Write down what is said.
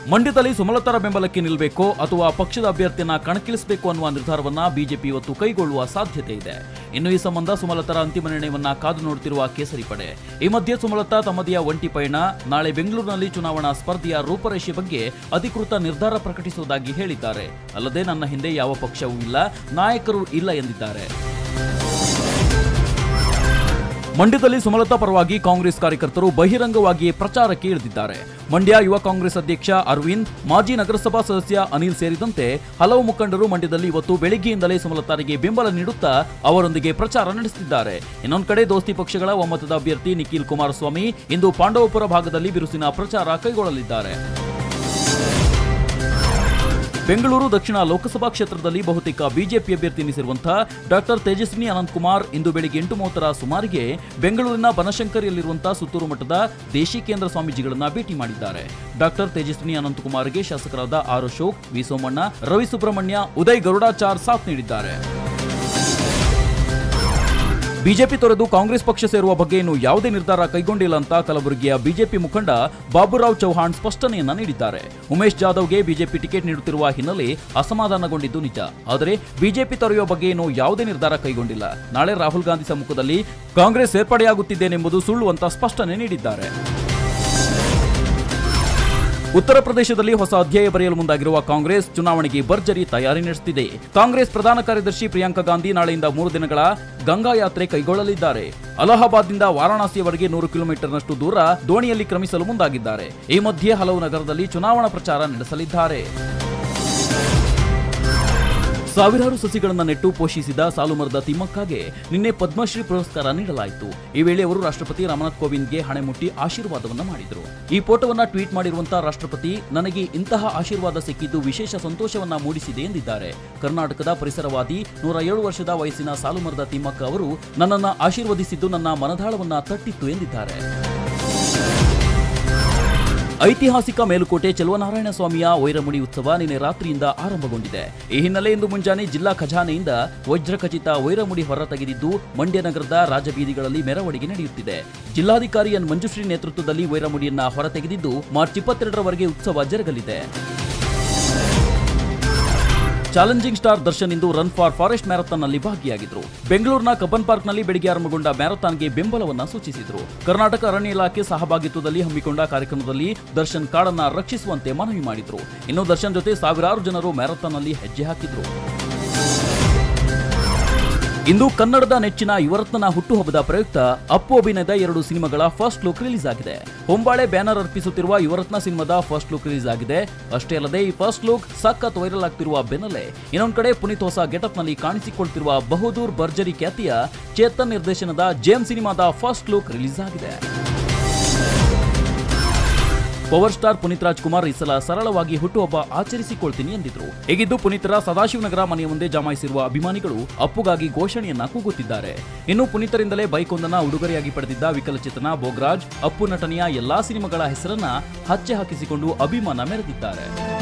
ಮಂಡ್ಯದಲ್ಲಿ ಸುಮಲತಾರ ಬೆಂಬಲಕ್ಕೆ ನಿಲ್ಲಬೇಕೋ ಅಥವಾ ಪಕ್ಷದ ಅಭ್ಯರ್ಥಿಯನ್ನ ಕಣಕ್ಕಿಳಿಸಬೇಕು ಅನ್ನುವ ನಿರ್ಧಾರವನ್ನ ಬಿಜೆಪಿ ಇವತ್ತು ಕೈಗೊಳ್ಳುವ ಸಾಧ್ಯತೆ ಇದೆ ಇನ್ನು ಈ ಸಂಬಂಧ ಸುಮಲತಾರ ಅಂತಿಮ ನಿರ್ಣಯವನ್ನ ಕಾದು ನೋಡುತ್ತಿರುವ ಕೇಸರಿ ಪಡೆ ಈ ಮಧ್ಯೆ ಸುಮಲತಾ ತಮ್ಮದಿಯ ಒಂಟಿ ಪಯಣ ನಾಳೆ ಬೆಂಗಳೂರಿನಲ್ಲಿ ಚುನಾವಣಾ ಸ್ಪರ್ಧೆಯ ರೂಪರೇಷೆ ಬಗ್ಗೆ ಅಧಿಕೃತ ನಿರ್ಧಾರ ಪ್ರಕಟಿಸುವುದಾಗಿ ಹೇಳಿದ್ದಾರೆ ಅಲ್ಲದೆ ನನ್ನ ಹಿಂದೆ ಯಾವ ಪಕ್ಷವೂ ಇಲ್ಲ ನಾಯಕರು ಇಲ್ಲ ಎಂದಿದ್ದಾರೆ ಮಂಡ್ಯದಲ್ಲಿ ಸುಮಲತಾ ಪರವಾಗಿ ಕಾಂಗ್ರೆಸ್ ಕಾರ್ಯಕರ್ತರು ಬಹಿರಂಗವಾಗಿ ಪ್ರಚಾರಕ್ಕೆ ಇಳಿದಿದ್ದಾರೆ ಮಂಡ್ಯ ಯುವ ಕಾಂಗ್ರೆಸ್ ಅಧ್ಯಕ್ಷ ಅರವಿಂದ್ ಮಾಜಿ ನಗರಸಭಾ ಸದಸ್ಯ ಅನಿಲ್ ಸೇರಿದಂತೆ ಹಲವು ಮುಖಂಡರು ಮಂಡ್ಯದಲ್ಲಿ ಇವತ್ತು ಬೆಳಗ್ಗೆಯಿಂದಲೇ ಸುಮಲತಾರಿಗೆ ಬೆಂಬಲ ನೀಡುತ್ತಾ ಅವರೊಂದಿಗೆ ಪ್ರಚಾರ ನಡೆಸುತ್ತಿದ್ದಾರೆ ಇನ್ನೊಂದು ಕಡೆ ದೋಸ್ತಿ ಪಕ್ಷಗಳ ಒಮ್ಮತದ ಅಭ್ಯರ್ಥಿ ನಿಖಿಲ್ ಕುಮಾರಸ್ವಾಮಿ ಇಂದು ಪಾಂಡವಪುರ ಭಾಗದಲ್ಲಿ ಬಿರುಸಿನ ಪ್ರಚಾರ ಕೈಗೊಳ್ಳಲಿದ್ದಾರೆ ಬೆಂಗಳೂರು ದಕ್ಷಿಣ ಲೋಕಸಭಾ ಕ್ಷೇತ್ರದಲ್ಲಿ ಬಹುತೇಕ ಬಿಜೆಪಿ ಅಭ್ಯರ್ಥಿ ಎನಿಸಿರುವಂತಹ ಡಾಕ್ಟರ್ ತೇಜಸ್ವಿನಿ ಅನಂತಕುಮಾರ್ ಇಂದು ಬೆಳಿಗ್ಗೆ ಎಂಟು ಮೂವತ್ತರ ಸುಮಾರಿಗೆ ಬೆಂಗಳೂರಿನ ಬನಶಂಕರಿಯಲ್ಲಿರುವಂತಹ ಸುತ್ತೂರು ಮಠದ ದೇಶಿ ಕೇಂದ್ರ ಸ್ವಾಮೀಜಿಗಳನ್ನ ಭೇಟಿ ಮಾಡಿದ್ದಾರೆ ಡಾಕ್ಟರ್ ತೇಜಸ್ವಿನಿ ಅನಂತಕುಮಾರ್ಗೆ ಶಾಸಕರಾದ ಆರ್ ಅಶೋಕ್ ವಿ ಸೋಮಣ್ಣ ರವಿ ಸುಬ್ರಹ್ಮಣ್ಯ ಉದಯ್ ಗರುಡಾಚಾರ್ ಸಾಥ್ ನೀಡಿದ್ದಾರೆ ಬಿಜೆಪಿ ತೊರೆದು ಕಾಂಗ್ರೆಸ್ ಪಕ್ಷ ಸೇರುವ ಬಗ್ಗೆ ಇನ್ನು ಯಾವುದೇ ನಿರ್ಧಾರ ಕೈಗೊಂಡಿಲ್ಲ ಅಂತ ಕಲಬುರಗಿಯ ಬಿಜೆಪಿ ಮುಖಂಡ ಬಾಬುರಾವ್ ಚೌಹಾಣ್ ಸ್ಪಷ್ಟನೆಯನ್ನ ನೀಡಿದ್ದಾರೆ ಉಮೇಶ್ ಜಾಧವ್ಗೆ ಬಿಜೆಪಿ ಟಿಕೆಟ್ ನೀಡುತ್ತಿರುವ ಹಿನ್ನೆಲೆ ಅಸಮಾಧಾನಗೊಂಡಿದ್ದು ನಿಜ ಆದರೆ ಬಿಜೆಪಿ ತೊರೆಯುವ ಬಗ್ಗೆ ಇನ್ನು ಯಾವುದೇ ನಿರ್ಧಾರ ಕೈಗೊಂಡಿಲ್ಲ ನಾಳೆ ರಾಹುಲ್ ಗಾಂಧಿ ಸಮ್ಮುಖದಲ್ಲಿ ಕಾಂಗ್ರೆಸ್ ಸೇರ್ಪಡೆಯಾಗುತ್ತಿದ್ದೇನೆಂಬುದು ಸುಳ್ಳು ಅಂತ ಸ್ಪಷ್ಟನೆ ನೀಡಿದ್ದಾರೆ ಉತ್ತರ ಪ್ರದೇಶದಲ್ಲಿ ಹೊಸ ಅಧ್ಯಾಯ ಬರೆಯಲು ಮುಂದಾಗಿರುವ ಕಾಂಗ್ರೆಸ್ ಚುನಾವಣೆಗೆ ಭರ್ಜರಿ ತಯಾರಿ ನಡೆಸುತ್ತಿದೆ ಕಾಂಗ್ರೆಸ್ ಪ್ರಧಾನ ಕಾರ್ಯದರ್ಶಿ ಪ್ರಿಯಾಂಕಾ ಗಾಂಧಿ ನಾಳೆಯಿಂದ ಮೂರು ದಿನಗಳ ಗಂಗಾ ಯಾತ್ರೆ ಕೈಗೊಳ್ಳಲಿದ್ದಾರೆ ಅಲಹಾಬಾದ್ನಿಂದ ವಾರಾಣಸಿಯವರೆಗೆ ನೂರು ಕಿಲೋಮೀಟರ್ನಷ್ಟು ದೂರ ದೋಣಿಯಲ್ಲಿ ಕ್ರಮಿಸಲು ಮುಂದಾಗಿದ್ದಾರೆ ಈ ಮಧ್ಯೆ ಹಲವು ನಗರದಲ್ಲಿ ಚುನಾವಣಾ ಪ್ರಚಾರ ನಡೆಸಲಿದ್ದಾರೆ ಸಾವಿರಾರು ಸಸಿಗಳನ್ನು ನೆಟ್ಟು ಪೋಷಿಸಿದ ಸಾಲುಮರದ ತಿಮ್ಮಕ್ಕಗೆ ನಿನ್ನೆ ಪದ್ಮಶ್ರೀ ಪುರಸ್ಕಾರ ನೀಡಲಾಯಿತು ಈ ವೇಳೆ ಅವರು ರಾಷ್ಟ್ರಪತಿ ರಾಮನಾಥ್ ಕೋವಿಂದ್ಗೆ ಹಣೆ ಮುಟ್ಟಿ ಆಶೀರ್ವಾದವನ್ನ ಮಾಡಿದರು ಈ ಫೋಟೋವನ್ನ ಟ್ವೀಟ್ ಮಾಡಿರುವಂತಹ ರಾಷ್ಟ್ರಪತಿ ನನಗೆ ಇಂತಹ ಆಶೀರ್ವಾದ ಸಿಕ್ಕಿದ್ದು ವಿಶೇಷ ಸಂತೋಷವನ್ನ ಮೂಡಿಸಿದೆ ಎಂದಿದ್ದಾರೆ ಕರ್ನಾಟಕದ ಪರಿಸರವಾದಿ ನೂರ ಏಳು ವರ್ಷದ ವಯಸ್ಸಿನ ಸಾಲುಮರದ ತಿಮ್ಮಕ್ಕ ಅವರು ನನ್ನನ್ನ ಆಶೀರ್ವದಿಸಿದ್ದು ನನ್ನ ಮನದಾಳವನ್ನ ತಟ್ಟಿತ್ತು ಎಂದಿದ್ದಾರೆ ಐತಿಹಾಸಿಕ ಮೇಲುಕೋಟೆ ಚೆಲುವನಾರಾಯಣ ಸ್ವಾಮಿಯ ವೈರಮುಡಿ ಉತ್ಸವ ನಿನ್ನೆ ರಾತ್ರಿಯಿಂದ ಆರಂಭಗೊಂಡಿದೆ ಈ ಹಿನ್ನೆಲೆ ಇಂದು ಮುಂಜಾನೆ ಜಿಲ್ಲಾ ಖಜಾನೆಯಿಂದ ವಜ್ರಖಚಿತ ವೈರಮುಡಿ ಹೊರತೆಗೆದಿದ್ದು ಮಂಡ್ಯ ನಗರದ ರಾಜಬೀದಿಗಳಲ್ಲಿ ಮೆರವಣಿಗೆ ನಡೆಯುತ್ತಿದೆ ಜಿಲ್ಲಾಧಿಕಾರಿ ಎನ್ ಮಂಜುಶ್ರೀ ನೇತೃತ್ವದಲ್ಲಿ ವೈರಮುಡಿಯನ್ನ ಹೊರತೆಗೆದಿದ್ದು ಮಾರ್ಚ್ ಇಪ್ಪತ್ತೆರಡರವರೆಗೆ ಉತ್ಸವ ಜರುಗಲಿದೆ ಚಾಲೆಂಜಿಂಗ್ ಸ್ಟಾರ್ ದರ್ಶನ್ ಇಂದು ರನ್ ಫಾರ್ ಫಾರೆಸ್ಟ್ ಮ್ಯಾರಥಾನ್ನಲ್ಲಿ ಭಾಗಿಯಾಗಿದ್ರು ಬೆಂಗಳೂರಿನ ಕಬ್ಬನ್ ಪಾರ್ಕ್ನಲ್ಲಿ ಬೆಳಗ್ಗೆ ಆರಂಭಗೊಂಡ ಮ್ಯಾರಥಾನ್ಗೆ ಬೆಂಬಲವನ್ನ ಸೂಚಿಸಿದ್ರು ಕರ್ನಾಟಕ ಅರಣ್ಯ ಇಲಾಖೆ ಸಹಭಾಗಿತ್ವದಲ್ಲಿ ಹಮ್ಮಿಕೊಂಡ ಕಾರ್ಯಕ್ರಮದಲ್ಲಿ ದರ್ಶನ್ ಕಾಡನ್ನ ರಕ್ಷಿಸುವಂತೆ ಮನವಿ ಮಾಡಿದ್ರು ಇನ್ನು ದರ್ಶನ್ ಜೊತೆ ಸಾವಿರಾರು ಜನರು ಮ್ಯಾರಥಾನ್ನಲ್ಲಿ ಹೆಜ್ಜೆ ಹಾಕಿದ್ರು ಇಂದು ಕನ್ನಡದ ನೆಚ್ಚಿನ ಯುವರತ್ನನ ಹುಟ್ಟುಹಬ್ಬದ ಪ್ರಯುಕ್ತ ಅಪ್ಪು ಅಭಿನಯದ ಎರಡು ಸಿನಿಮಾಗಳ ಫಸ್ಟ್ ಲುಕ್ ರಿಲೀಸ್ ಆಗಿದೆ ಹೊಂಬಾಳೆ ಬ್ಯಾನರ್ ಅರ್ಪಿಸುತ್ತಿರುವ ಯುವರತ್ನ ಸಿನಿಮಾದ ಫಸ್ಟ್ ಲುಕ್ ರಿಲೀಸ್ ಆಗಿದೆ ಅಷ್ಟೇ ಅಲ್ಲದೆ ಈ ಫಸ್ಟ್ ಲುಕ್ ಸಖತ್ ವೈರಲ್ ಆಗ್ತಿರುವ ಬೆನ್ನಲ್ಲೇ ಇನ್ನೊಂದು ಕಡೆ ಪುನೀತ್ ಹೊಸ ಗೆಟಪ್ ನಲ್ಲಿ ಕಾಣಿಸಿಕೊಳ್ತಿರುವ ಬಹುದೂರ್ ಭರ್ಜರಿ ಖ್ಯಾತಿಯ ಚೇತನ್ ನಿರ್ದೇಶನದ ಜೇಮ್ ಸಿನಿಮಾದ ಫಸ್ಟ್ ಲುಕ್ ರಿಲೀಸ್ ಆಗಿದೆ ಪವರ್ ಸ್ಟಾರ್ ಪುನೀತ್ ರಾಜ್ಕುಮಾರ್ ಈ ಸಲ ಸರಳವಾಗಿ ಹುಟ್ಟುಹಬ್ಬ ಆಚರಿಸಿಕೊಳ್ತೀನಿ ಎಂದಿದ್ರು ಹೇಗಿದ್ದು ಪುನೀತರ ಸದಾಶಿವನಗರ ಮನೆಯ ಮುಂದೆ ಜಮಾಯಿಸಿರುವ ಅಭಿಮಾನಿಗಳು ಅಪ್ಪುಗಾಗಿ ಘೋಷಣೆಯನ್ನ ಕೂಗುತ್ತಿದ್ದಾರೆ ಇನ್ನು ಪುನೀತರಿಂದಲೇ ಬೈಕ್ ಒಂದನ್ನ ಉಡುಗೊರೆಯಾಗಿ ಪಡೆದಿದ್ದ ವಿಕಲಚೇತನ ಬೋಗ್ರಾಜ್ ಅಪ್ಪು ನಟನೆಯ ಎಲ್ಲಾ ಸಿನಿಮಾಗಳ ಹೆಸರನ್ನ ಹಚ್ಚೆ ಹಾಕಿಸಿಕೊಂಡು ಅಭಿಮಾನ ಮೆರೆದಿದ್ದಾರೆ